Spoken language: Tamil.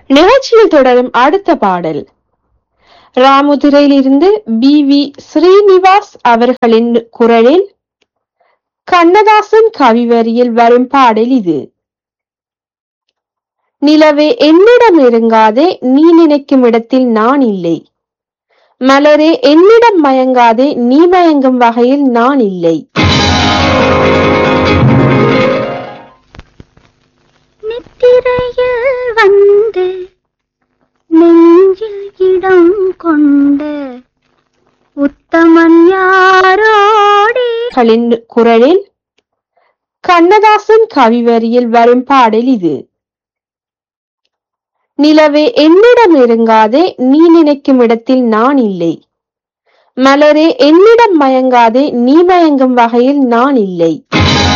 நிகழ்ச்சியில் தொடரும் அடுத்த பாடல் ராமுதுரையிலிருந்து பி வி ஸ்ரீனிவாஸ் அவர்களின் குரலில் கண்ணதாசன் கவிவரியில் வரும் பாடல் இது நிலவே என்னிடம் நெருங்காதே நீ நினைக்கும் இடத்தில் நான் இல்லை மலரே என்னிடம் மயங்காதே நீ மயங்கும் வகையில் நான் இல்லை நித்திரையில் வந்து நெஞ்சில் இடம் கொண்ட உத்தமன் யாரோடி களின் குரலில் கண்ணதாசன் கவிவரியில் வரும் பாடல் இது நிலவே என்னிடம் நெருங்காதே நீ நினைக்கும் இடத்தில் நான் இல்லை மலரே என்னிடம் மயங்காதே நீ மயங்கும் வகையில் நான் இல்லை